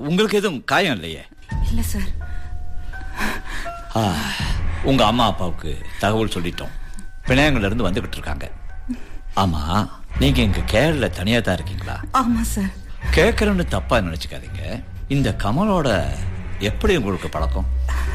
உங்களுக்கு எதுவும் காயம் இல்லையே இல்ல சார் ஆ, உங்க அம்மா அப்பாவுக்கு தகவல் சொல்லிட்டோம் பிணையங்கள்ல இருந்து வந்துகிட்டு இருக்காங்க ஆமா நீங்க இங்க கேரள தனியா தான் இருக்கீங்களா ஆமா சார் கேட்கறேன்னு தப்பா நினைச்சுக்காதீங்க இந்த கமலோட எப்படி உங்களுக்கு பழக்கம்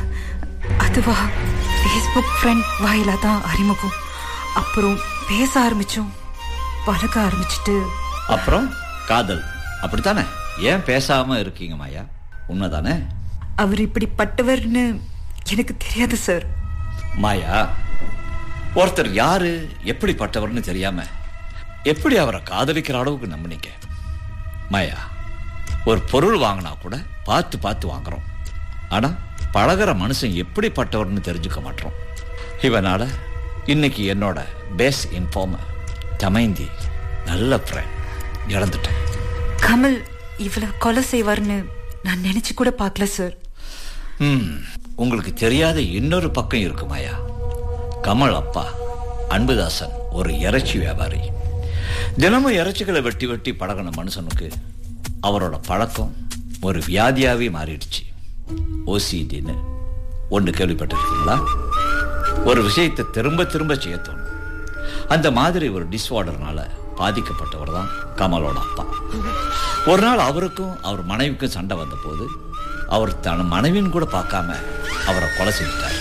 அதுவா ஃபேஸ்புக் ஃப்ரெண்ட் வாயிலா தான் அறிமுகம் அப்புறம் பேச ஆரம்பிச்சோம் பழக ஆரம்பிச்சிட்டு அப்புறம் காதல் அப்படித்தானே ஏன் பேசாம இருக்கீங்க மாயா உண்மைதானே அவர் இப்படிப்பட்டவர்னு எனக்கு தெரியாது சார் மாயா ஒருத்தர் யாரு எப்படிப்பட்டவர்னு தெரியாம எப்படி அவரை காதலிக்கிற அளவுக்கு நம்பினீங்க மாயா ஒரு பொருள் வாங்கினா கூட பார்த்து பார்த்து வாங்குறோம் ஆனா பழகுற மனுஷன் எப்படிப்பட்டவர்னு தெரிஞ்சுக்க மாட்டோம் இவனால இன்னைக்கு என்னோட பேஸ் இன்ஃபார்மர் தமைந்தி நல்ல ஃப்ரெண்ட் இழந்துட்டேன் கமல் இவ்வளவு கொலை செய்வார்னு நான் நினைச்சு கூட பார்க்கல சார் ம், உங்களுக்கு தெரியாத இன்னொரு பக்கம் இருக்கு மாயா கமல் அப்பா அன்புதாசன் ஒரு இறைச்சி வியாபாரி தினமும் இறைச்சிகளை வெட்டி வெட்டி பழகின மனுஷனுக்கு அவரோட பழக்கம் ஒரு வியாதியாவே மாறிடுச்சு ஓசிடின்னு ஒன்று கேள்விப்பட்டிருக்கீங்களா ஒரு விஷயத்தை திரும்ப திரும்ப செய்ய தோணும் அந்த மாதிரி ஒரு டிஸ்ஆர்டர்னால பாதிக்கப்பட்டவர் தான் கமலோட அப்பா ஒரு நாள் அவருக்கும் அவர் மனைவிக்கும் சண்டை வந்தபோது அவர் தன் மனைவின்னு கூட பார்க்காம அவரை கொலை செஞ்சிட்டார்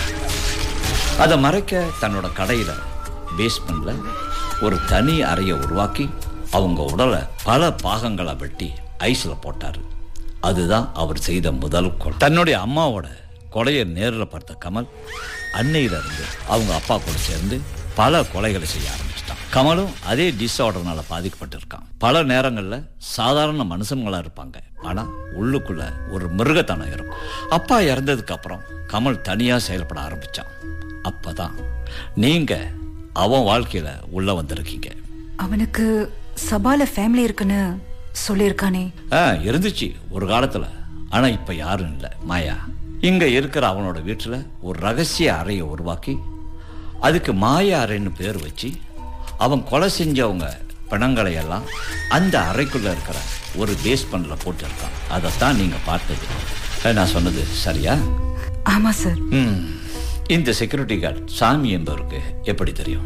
அதை மறைக்க தன்னோட கடையில பேஸ்மெண்ட்ல ஒரு தனி அறையை உருவாக்கி அவங்க உடலை பல பாகங்களா வெட்டி ஐஸ்ல போட்டாரு அதுதான் அவர் செய்த முதல் கொலை தன்னுடைய அம்மாவோட கொலையை நேரில் பார்த்த கமல் அன்னையில இருந்து அவங்க அப்பா கூட சேர்ந்து பல கொலைகளை செய்ய ஆரம்பிச்சிட்டான் கமலும் அதே டிஸ்ஆர்டர்னால பாதிக்கப்பட்டிருக்கான் பல நேரங்கள்ல சாதாரண மனுஷங்களா இருப்பாங்க ஆனா உள்ளுக்குள்ள ஒரு மிருகத்தனம் இருக்கும் அப்பா இறந்ததுக்கு அப்புறம் கமல் தனியா செயல்பட ஆரம்பிச்சான் அப்பதான் நீங்க அவன் வாழ்க்கையில உள்ள வந்திருக்கீங்க அவனுக்கு சபால ஃபேமிலி இருக்குன்னு சொல்லியிருக்கானே ஆ, இருந்துச்சு ஒரு காலத்துல ஆனா இப்ப யாரும் இல்ல மாயா இங்க இருக்கிற அவனோட வீட்டுல ஒரு ரகசிய அறையை உருவாக்கி அதுக்கு மாயா அறைன்னு பேர் வச்சு அவன் கொலை செஞ்சவங்க பிணங்களை எல்லாம் அந்த அறைக்குள்ள இருக்கிற ஒரு பேஸ்மெண்ட்ல போட்டிருக்கான் அதைத்தான் நீங்க பார்த்தது அஹ், நான் சொன்னது சரியா ஆமா சார் ம் இந்த செக்யூரிட்டி கார்டு சாமி என்பவருக்கு எப்படி தெரியும்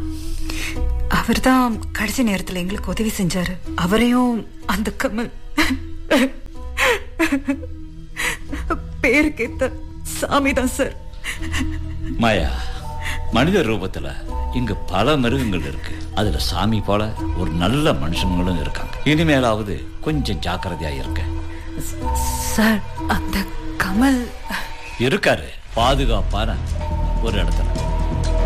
அவர்தான் கடைசி நேரத்துல எங்களுக்கு உதவி செஞ்சாரு அவரையும் அந்த கமல் பேருக்கேத்த சாமி தான் சார் மாயா மனித ரூபத்துல இங்க பல மிருகங்கள் இருக்கு அதுல சாமி போல ஒரு நல்ல மனுஷங்களும் இருக்காங்க இனிமேலாவது கொஞ்சம் ஜாக்கிரதையா இருக்க சார் அந்த கமல் இருக்காரு பாதுகாப்பான ஒரு இடத்துல